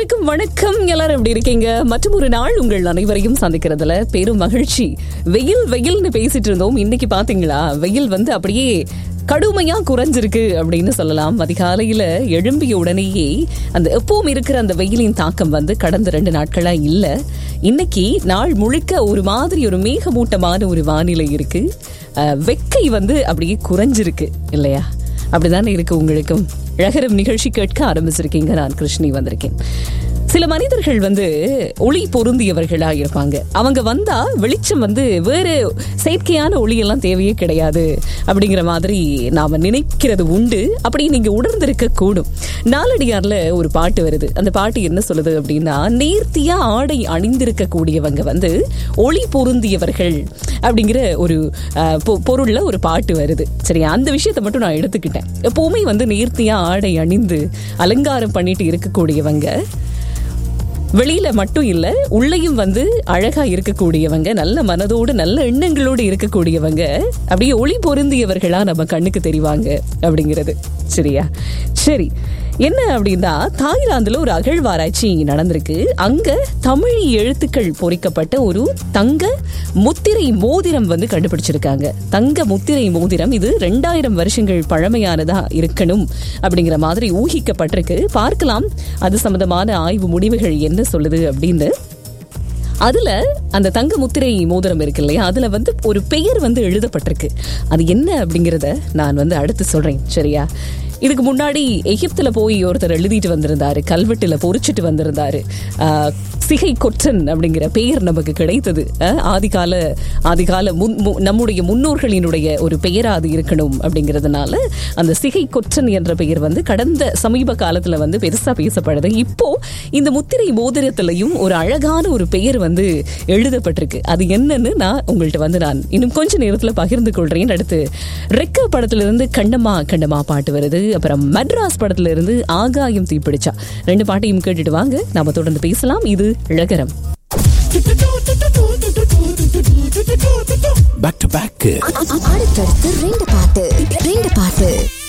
அனைவருக்கும் வணக்கம் எல்லாரும் எப்படி இருக்கீங்க மற்றும் ஒரு நாள் உங்கள் அனைவரையும் சந்திக்கிறதுல பெரும் மகிழ்ச்சி வெயில் வெயில்னு பேசிட்டு இருந்தோம் இன்னைக்கு பாத்தீங்களா வெயில் வந்து அப்படியே கடுமையா குறைஞ்சிருக்கு அப்படின்னு சொல்லலாம் அதிகாலையில எழும்பிய உடனேயே அந்த எப்பவும் இருக்கிற அந்த வெயிலின் தாக்கம் வந்து கடந்த ரெண்டு நாட்களா இல்ல இன்னைக்கு நாள் முழுக்க ஒரு மாதிரி ஒரு மேகமூட்டமான ஒரு வானிலை இருக்கு அஹ், வெக்கை வந்து அப்படியே குறைஞ்சிருக்கு இல்லையா அப்படிதானே இருக்கு உங்களுக்கும் அழகரம் நிகழ்ச்சி கேட்க ஆரம்பிச்சிருக்கீங்க நான் கிருஷ்ணி வந்திருக்கேன் சில மனிதர்கள் வந்து ஒளி பொருந்தியவர்களா இருப்பாங்க அவங்க வந்தா வெளிச்சம் வந்து வேற செயற்கையான ஒளியெல்லாம் தேவையே கிடையாது அப்படிங்கிற மாதிரி நாம நினைக்கிறது உண்டு அப்படி நீங்க உணர்ந்திருக்க கூடும் நாலடியார்ல ஒரு பாட்டு வருது அந்த பாட்டு என்ன சொல்லுது அப்படின்னா நேர்த்தியா ஆடை அணிந்திருக்க கூடியவங்க வந்து ஒளி பொருந்தியவர்கள் அப்படிங்கிற ஒரு அஹ், பொ- பொருள்ல ஒரு பாட்டு வருது சரியா அந்த விஷயத்தை மட்டும் நான் எடுத்துக்கிட்டேன் எப்பவுமே வந்து நேர்த்தியா ஆடை அணிந்து அலங்காரம் பண்ணிட்டு இருக்கக்கூடியவங்க வெளியில மட்டும் இல்ல உள்ளேயும் வந்து அழகா இருக்கக்கூடியவங்க நல்ல மனதோடு நல்ல எண்ணங்களோடு இருக்கக்கூடியவங்க அப்படியே ஒளி பொருந்தியவர்களா நம்ம கண்ணுக்கு தெரிவாங்க அப்படிங்கிறது சரியா சரி என்ன அப்படின்னா தாய்லாந்துல ஒரு அகழ்வாராய்ச்சி நடந்திருக்கு அங்க தமிழ் எழுத்துக்கள் பொறிக்கப்பட்ட ஒரு தங்க முத்திரை மோதிரம் வந்து கண்டுபிடிச்சிருக்காங்க தங்க முத்திரை மோதிரம் இது ரெண்டாயிரம் வருஷங்கள் பழமையானதா இருக்கணும் அப்படிங்கிற மாதிரி ஊகிக்கப்பட்டிருக்கு பார்க்கலாம் அது சம்பந்தமான ஆய்வு முடிவுகள் என்ன சொல்லுது அப்படின்னு அதுல அந்த தங்க முத்திரை மோதிரம் இருக்கு இல்லையா அதுல வந்து ஒரு பெயர் வந்து எழுதப்பட்டிருக்கு அது என்ன அப்படிங்கறத நான் வந்து அடுத்து சொல்றேன் சரியா இதுக்கு முன்னாடி எகிப்துல போய் ஒருத்தர் எழுதிட்டு வந்திருந்தாரு கல்வெட்டுல பொறிச்சிட்டு வந்திருந்தாரு ஆஹ், சிகை கொற்றன் அப்படிங்கிற பெயர் நமக்கு கிடைத்தது ஆஹ், ஆதிகால ஆதிகால முன் மு- நம்முடைய முன்னோர்களினுடைய ஒரு பெயரா அது இருக்கணும் அப்படிங்கிறதுனால அந்த சிகை கொற்றன் என்ற பெயர் வந்து கடந்த சமீப காலத்துல வந்து பெருசா பேசப்படுது இப்போ இந்த முத்திரை மோதிரத்திலையும் ஒரு அழகான ஒரு பெயர் வந்து எழுதப்பட்டிருக்கு அது என்னன்னு நான் உங்கள்ட்ட வந்து நான் இன்னும் கொஞ்ச நேரத்துல பகிர்ந்து கொள்றேன் அடுத்து ரெக்க படத்துல இருந்து கண்ணம்மா கண்ணம்மா பாட்டு வருது அப்புறம் மெட்ராஸ் படத்துல இருந்து ஆகாயம் தீப்பிடிச்சா ரெண்டு பாட்டையும் கேட்டுட்டு வாங்க நாம தொடர்ந்து பேசலாம் இது இழகரம் பேக் டு பேக் அடுத்தடுத்து ரெண்டு பாட்டு ரெண்டு பாட்டு